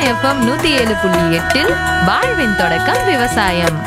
FM நூத்தி ஏழு புள்ளி எட்டில் வாழ்வின் தொடக்கம் விவசாயம்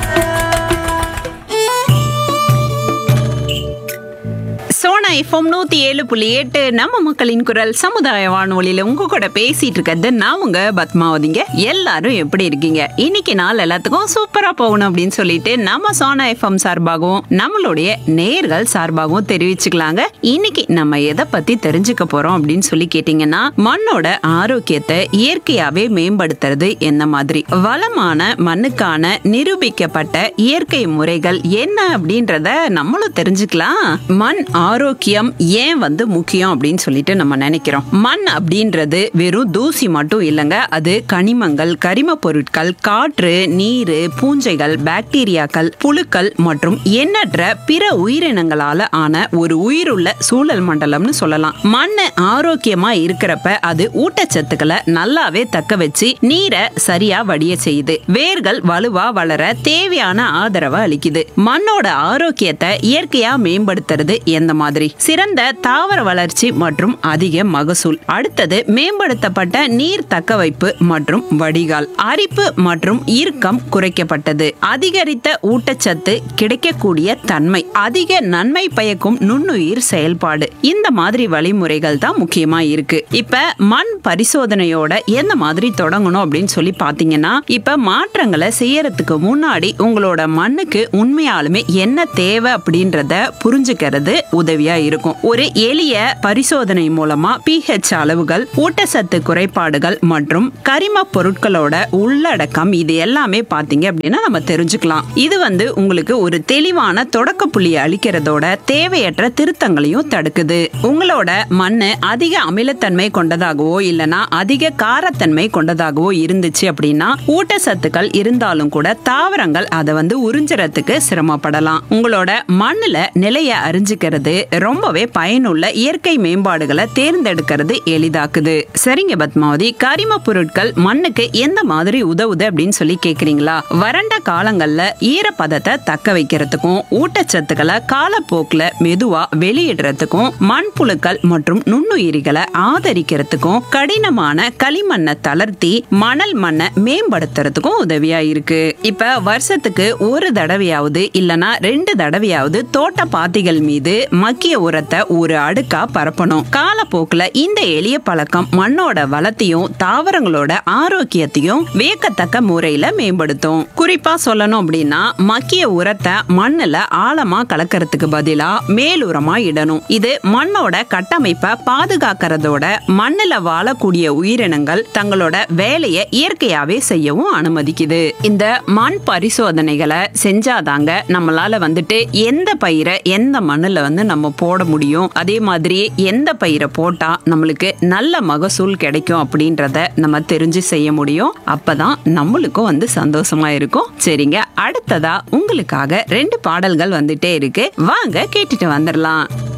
சோனா எஃப்எம் நூத்தி ஏழு புள்ளி எட்டு நம்ம மக்களின் குரல் சமுதாய வானொலியில உங்க கூட பேசிட்டு இருக்கிறது நான் உங்க பத்மாவதிங்க எல்லாரும் எப்படி இருக்கீங்க இன்னைக்கு நாள் எல்லாத்துக்கும் சூப்பரா போகணும் அப்படின்னு சொல்லிட்டு நம்ம சோனா எஃப்எம் சார்பாகவும் நம்மளுடைய நேர்கள் சார்பாகவும் தெரிவிச்சுக்கலாங்க இன்னைக்கு நம்ம எதை பத்தி தெரிஞ்சுக்க போறோம் அப்படின்னு சொல்லி கேட்டீங்கன்னா மண்ணோட ஆரோக்கியத்தை இயற்கையாவே மேம்படுத்துறது என்ன மாதிரி வளமான மண்ணுக்கான நிரூபிக்கப்பட்ட இயற்கை முறைகள் என்ன அப்படின்றத நம்மளும் தெரிஞ்சுக்கலாம் மண் ஆரோக்கியம் ஏன் வந்து முக்கியம் அப்படின்னு சொல்லிட்டு நம்ம நினைக்கிறோம் மண் அப்படின்றது வெறும் தூசி மட்டும் இல்லைங்க அது கனிமங்கள் கரிம பொருட்கள் காற்று நீர் பூஞ்சைகள் பாக்டீரியாக்கள் புழுக்கள் மற்றும் எண்ணற்ற பிற உயிரினங்களால ஆன ஒரு உயிருள்ள சூழல் மண்டலம்னு சொல்லலாம் மண் ஆரோக்கியமா இருக்கிறப்ப அது ஊட்டச்சத்துக்களை நல்லாவே தக்க வச்சு நீரை சரியா வடிய செய்யுது வேர்கள் வலுவா வளர தேவையான ஆதரவை அளிக்குது மண்ணோட ஆரோக்கியத்தை இயற்கையா மேம்படுத்துறது எந்த மாதிரி சிறந்த தாவர வளர்ச்சி மற்றும் அதிக மகசூல் அடுத்தது மேம்படுத்தப்பட்ட நீர் தக்க வைப்பு மற்றும் வடிகால் அரிப்பு மற்றும் ஈர்க்கம் குறைக்கப்பட்டது அதிகரித்த ஊட்டச்சத்து கிடைக்கக்கூடிய தன்மை அதிக நன்மை பயக்கும் நுண்ணுயிர் செயல்பாடு இந்த மாதிரி வழிமுறைகள் தான் முக்கியமா இருக்கு இப்ப மண் பரிசோதனையோட எந்த மாதிரி தொடங்கணும் அப்படின்னு சொல்லி பாத்தீங்கன்னா இப்ப மாற்றங்களை செய்யறதுக்கு முன்னாடி உங்களோட மண்ணுக்கு உண்மையாலுமே என்ன தேவை அப்படின்றத புரிஞ்சுக்கிறது உதவியா இருக்கும் ஒரு எளிய பரிசோதனை மூலமா பிஹெச் அளவுகள் ஊட்டச்சத்து குறைபாடுகள் மற்றும் கரிம பொருட்களோட உள்ளடக்கம் இது எல்லாமே பாத்தீங்க அப்படின்னா நம்ம தெரிஞ்சுக்கலாம் இது வந்து உங்களுக்கு ஒரு தெளிவான தொடக்க புள்ளி அளிக்கிறதோட தேவையற்ற திருத்தங்களையும் தடுக்குது உங்களோட மண்ணு அதிக அமிலத்தன்மை கொண்டதாகவோ இல்லனா அதிக காரத்தன்மை கொண்டதாகவோ இருந்துச்சு அப்படின்னா ஊட்டச்சத்துக்கள் இருந்தாலும் கூட தாவரங்கள் அதை வந்து உறிஞ்சறதுக்கு சிரமப்படலாம் உங்களோட மண்ணுல நிலைய அறிஞ்சுக்கிறது ரொம்பவே பயனுள்ள இயற்கை மேம்பாடுகளை தேர்ந்தெடுக்கிறது எளிதாக்குது சரிங்க பத்மாவதி கரிம பொருட்கள் மண்ணுக்கு எந்த மாதிரி உதவுது அப்படின்னு சொல்லி கேக்குறீங்களா வறண்ட காலங்கள்ல ஈரப்பதத்தை தக்க வைக்கிறதுக்கும் ஊட்டச்சத்துக்களை காலப்போக்குல மெதுவா வெளியிடுறதுக்கும் மண்புழுக்கள் மற்றும் நுண்ணுயிரிகளை ஆதரிக்கிறதுக்கும் கடினமான களிமண்ணை தளர்த்தி மணல் மண்ணை மேம்படுத்துறதுக்கும் உதவியா இருக்கு இப்ப வருஷத்துக்கு ஒரு தடவையாவது இல்லனா ரெண்டு தடவையாவது தோட்ட பாத்திகள் மீது மக்கிய உரத்தை ஒரு அடுக்கா பரப்பணும் காலப்போக்குல இந்த எளிய பழக்கம் மண்ணோட வளத்தையும் தாவரங்களோட ஆரோக்கியத்தையும் வியக்கத்தக்க முறையில மேம்படுத்தும் குறிப்பா சொல்லணும் அப்படின்னா மக்கிய உரத்தை மண்ணுல ஆழமா கலக்கறதுக்கு பதிலா மேலுரமா இடணும் இது மண்ணோட கட்டமைப்பை பாதுகாக்கிறதோட மண்ணுல வாழக்கூடிய உயிரினங்கள் தங்களோட வேலையை இயற்கையாவே செய்யவும் அனுமதிக்குது இந்த மண் பரிசோதனைகளை செஞ்சாதாங்க நம்மளால வந்துட்டு எந்த பயிரை எந்த மண்ணுல வந்து நம்ம போட முடியும் அதே மாதிரி எந்த பயிரை போட்டா நம்மளுக்கு நல்ல மகசூல் கிடைக்கும் அப்படின்றத நம்ம தெரிஞ்சு செய்ய முடியும் அப்பதான் நம்மளுக்கும் வந்து சந்தோஷமா இருக்கும் சரிங்க அடுத்ததா உங்களுக்காக ரெண்டு பாடல்கள் வந்துட்டே இருக்கு வாங்க கேட்டுட்டு வந்துடலாம்